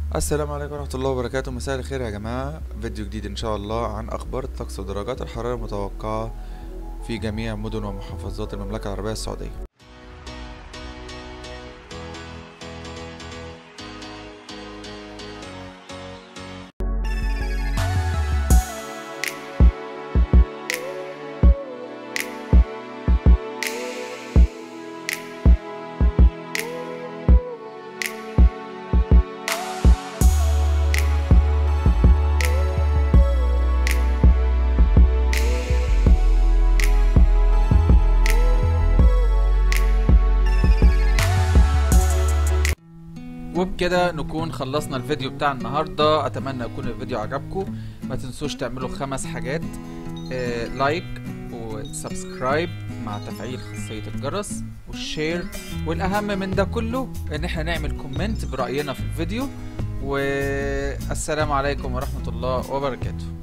السلام عليكم ورحمة الله وبركاته مساء الخير يا جماعة فيديو جديد إن شاء الله عن أخبار الطقس ودرجات الحرارة المتوقعة في جميع مدن ومحافظات المملكة العربية السعودية وبكده نكون خلصنا الفيديو بتاع النهارده اتمنى يكون الفيديو عجبكم ما تنسوش تعملوا خمس حاجات آه لايك وسبسكرايب مع تفعيل خاصية الجرس والشير والاهم من ده كله ان احنا نعمل كومنت برأينا في الفيديو والسلام عليكم ورحمة الله وبركاته